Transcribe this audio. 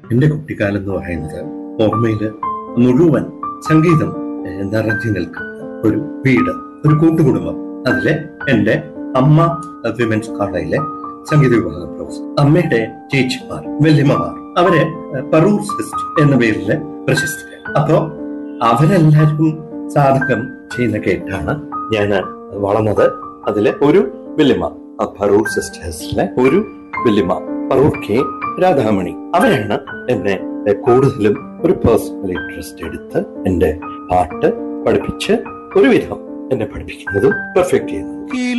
എന്റെ കുട്ടിക്കാലം എന്ന് പറയുന്നത് ഓർമ്മയില് മുഴുവൻ സംഗീതം ഏഹ്, നിറഞ്ഞു നിൽക്കുന്ന ഒരു വീട് ഒരു കൂട്ടുകുടുംബം അതിലെ എന്റെ അമ്മ വിമൻസ് കോളേജിലെ സംഗീത വിഭാഗം പ്രൊഫസർ അമ്മയുടെ ചേച്ചിമാർ വല്യമ്മമാർ അവര് ഏഹ്, പറൂർ സിസ്റ്റ് എന്ന പേരില് പ്രശസ്തരാണ് അപ്പോ അവരെല്ലാവരും സാധകം ചെയ്യുന്ന കേട്ടാണ് ഞാൻ വളർന്നത് അതിലെ ഒരു വല്യമ്മ ആ പറൂർ സിസ്റ്റേഴ്സിലെ ഒരു വല്യമ്മ പറൂർ കെ രാധാമണി അവരാണ് എന്നെ കൂടുതലും ഒരു പേഴ്സണൽ ഇൻട്രസ്റ്റ് എടുത്ത് എന്റെ പാട്ട് പഠിപ്പിച്ച് ഒരുവിധം എന്നെ പഠിപ്പിക്കുന്നതും പെർഫെക്റ്റ് ചെയ്യുന്നതും